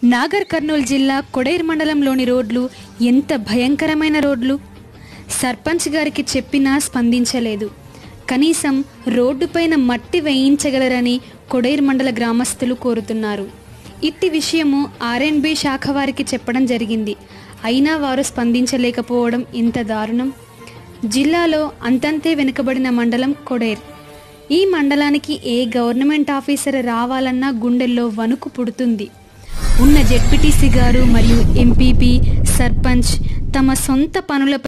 నాగర్ కర్నూలు జిల్లా కొడైర్ మండలంలోని రోడ్లు ఎంత భయంకరమైన రోడ్లు సర్పంచ్ గారికి చెప్పినా స్పందించలేదు కనీసం రోడ్డుపైన మట్టి వేయించగలరని కొడైర్ మండల గ్రామస్తులు కోరుతున్నారు ఇట్టి విషయము ఆర్ఎన్బి శాఖ వారికి చెప్పడం జరిగింది అయినా వారు స్పందించలేకపోవడం ఎంత దారుణం జిల్లాలో అంతంతే వెనుకబడిన మండలం కొడైర్ ఈ మండలానికి ఏ గవర్నమెంట్ ఆఫీసర్ రావాలన్నా గుండెల్లో వణుకు పుడుతుంది ఉన్న జెడ్పీటీసీ గారు మరియు ఎంపీపీ సర్పంచ్ తమ సొంత పనులపై